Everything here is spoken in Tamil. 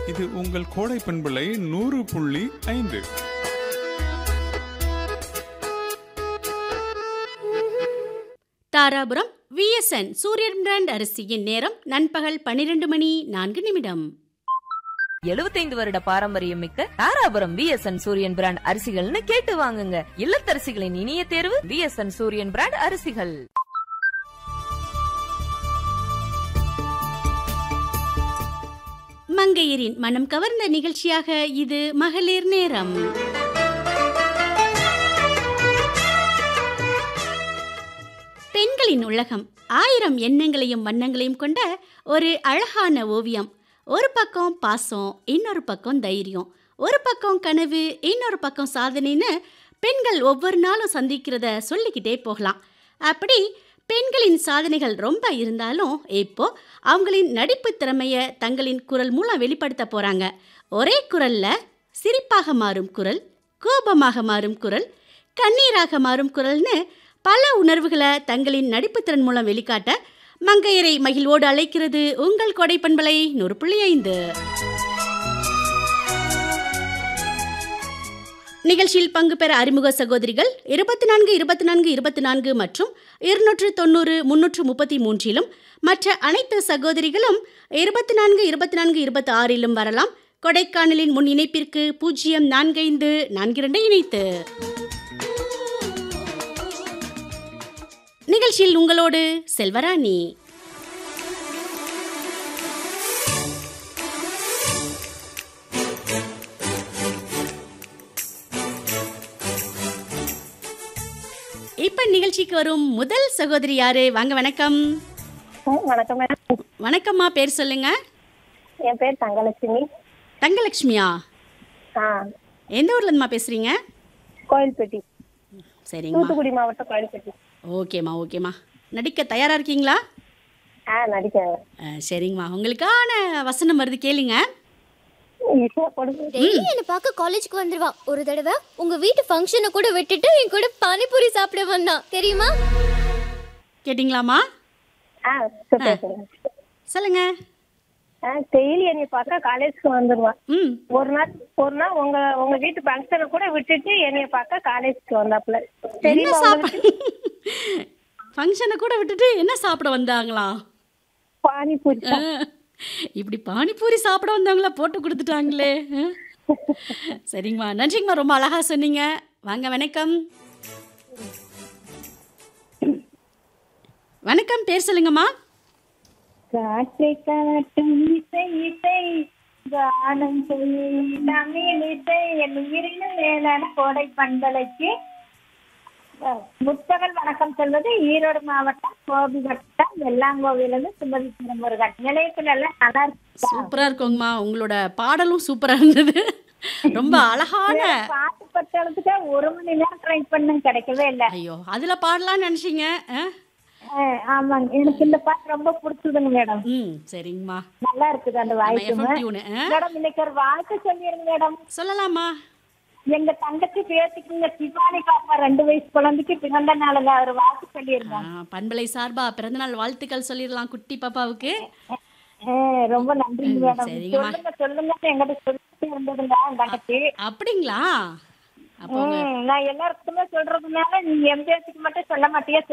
இது உங்கள் கோடை பண்பலை நூறு புள்ளி ஐந்து தாராபுரம் விஎஸ்என் சூரியன் பிராண்ட் அரிசியின் நேரம் நண்பகல் பன்னிரண்டு மணி நான்கு நிமிடம் எழுபத்தைந்து வருட பாரம்பரியம் மிக்க தாராபுரம் பிஎஸ்என் சூரியன் பிராண்ட் அரிசிகள்னு கேட்டு வாங்குங்க இல்லத்தரசிகளின் இனிய தேர்வு பிஎஸ்என் சூரியன் பிராண்ட் அரிசிகள் மங்கையரின் மனம் கவர்ந்த நிகழ்ச்சியாக இது மகளிர் நேரம் பெண்களின் உலகம் ஆயிரம் எண்ணங்களையும் வண்ணங்களையும் கொண்ட ஒரு அழகான ஓவியம் ஒரு பக்கம் பாசம் இன்னொரு பக்கம் தைரியம் ஒரு பக்கம் கனவு இன்னொரு பக்கம் சாதனைன்னு பெண்கள் ஒவ்வொரு நாளும் சந்திக்கிறத சொல்லிக்கிட்டே போகலாம் அப்படி பெண்களின் சாதனைகள் ரொம்ப இருந்தாலும் இப்போ அவங்களின் நடிப்பு திறமையை தங்களின் குரல் மூலம் வெளிப்படுத்த போறாங்க ஒரே குரல்ல சிரிப்பாக மாறும் குரல் கோபமாக மாறும் குரல் கண்ணீராக மாறும் குரல்னு பல உணர்வுகளை தங்களின் நடிப்புத்திறன் மூலம் வெளிக்காட்ட மங்கையரை மகிழ்வோடு அழைக்கிறது உங்கள் கொடை பண்பலை நூறு புள்ளி ஐந்து நிகழ்ச்சியில் பங்கு பெற அறிமுக சகோதரிகள் இருபத்தி நான்கு இருபத்தி நான்கு இருபத்தி நான்கு மற்றும் இருநூற்று தொண்ணூறு முன்னூற்று முப்பத்தி மூன்றிலும் மற்ற அனைத்து சகோதரிகளும் இருபத்தி நான்கு இருபத்தி நான்கு இருபத்தி ஆறிலும் வரலாம் கொடைக்கானலின் முன் இணைப்பிற்கு பூஜ்ஜியம் நான்கைந்து நான்கிரண்டை இணைத்து நிகழ்ச்சியில் உங்களோடு செல்வராணி இப்ப நிகழ்ச்சிக்கு வரும் முதல் சகோதரி யாரு வாங்க வணக்கம் வணக்கம் மேடம் வணக்கம்மா பேர் சொல்லுங்க என் பேர் தங்கலட்சுமி தங்கலட்சுமியா ஆ எந்த ஊர்ல இருந்துமா பேசுறீங்க கோயில்பட்டி சரிங்கம்மா தூத்துக்குடி மாவட்டம் கோயில்பட்டி ஓகேம்மா ஓகேம்மா நடிக்க தயாரா இருக்கீங்களா ஆ நடிக்கிறேன் அஹ், சரிங்கம்மா உங்களுக்கான வசனம் வருது கேளுங்க இப்போ கொடுங்க டெய்லி என்னை பார்க்க காலேஜ்க்கு வந்துருவா ஒரு தடவை உங்க வீட்டு ஃபங்க்ஷனை கூட விட்டுட்டு என் கூட பானிபூரி சாப்பிட வந்தான் தெரியுமா கேட்டிங்களாம்மா ஆ சூப்பர் சொல்லுங்க சொல்லுங்க ஆ டெய்லி என்னை பார்க்க காலேஜ்க்கு வந்துருவான் ம் ஒரு நாள் ஒரு நாள் உங்க உங்க வீட்டு ஃபங்க்ஷனை கூட விட்டுட்டு என்னைய பார்க்க காலேஜ்க்கு வந்தாப்புல என்ன தெரியுமா சாப்பிட ஃபங்க்ஷனை கூட விட்டுட்டு என்ன சாப்பிட வந்தாங்களா பானிபூரி அஹ், இப்படி பானிபூரி சாப்பிட வந்தவங்கள போட்டு கொடுத்துட்டாங்களே அஹ். சரிங்கம்மா நன்றிங்கம்மா ரொம்ப அழகா சொன்னீங்க வாங்க வணக்கம் வணக்கம் பேர் சொல்லுங்கம்மா காற்றை காட்டும் இசை இசை கானம் சொல்லி தமிழ் இசை என் உயிரினும் மேலான கோடை பண்பலைக்கு அஹ், முத்தமிழ் வணக்கம் சொல்வது ஈரோடு மாவட்டம் கோபி வட்டம் வெள்ளாங்கோவிலிருந்து சுமதி திருமுருகன் நிலையத்துல எல்லாம் நல்லா இருக்கு சூப்பரா இருக்குங்கம்மா உங்களோட பாடலும் சூப்பரா இருந்தது ரொம்ப அழகான பாட்டு பட்டளத்துக்கு ஒரு மணி நேரம் ட்ரை பண்ணும் கிடைக்கவே இல்லை ஐயோ அதுல பாடலாம்னு நினைச்சீங்க அஹ்? அஹ், ஆமாங்க எனக்கு இந்த பாட்டு ரொம்ப பிடிச்சதுங்க மேடம் ம் சரிங்கம்மா நல்லா இருக்குது அந்த நம்ம வாய்ப்பு எஃப்எம் டியூனு மேடம் இன்னைக்கு ஒரு வாழ்த்து சொல்லிருங்க மேடம் சொல்லலாமா எங்க தங்கச்சி பேத்திக்குங்க சிவானி பாப்பா ரெண்டு வயசு குழந்தைக்கு பிறந்த நாளுங்க ஒரு வாழ்த்து சொல்லிருங்க ஆ, பண்பலை சார்பா பிறந்தநாள் வாழ்த்துக்கள் சொல்லிடலாம் குட்டி பாப்பாவுக்கு அஹ், ரொம்ப நன்றிங்க மேடம் சரிங்கம்மா. சொல்லுங்க சொல்லுங்க எங்கிட்ட சொல்லிட்டு இருந்ததுங்க என் தங்கச்சி அப்படிங்களா அப்போ உங்க ம், நான் எல்லாருக்குமே சொல்றதுனால நீ என் பேத்திக்கு மட்டும் சொல்ல மாட்டியா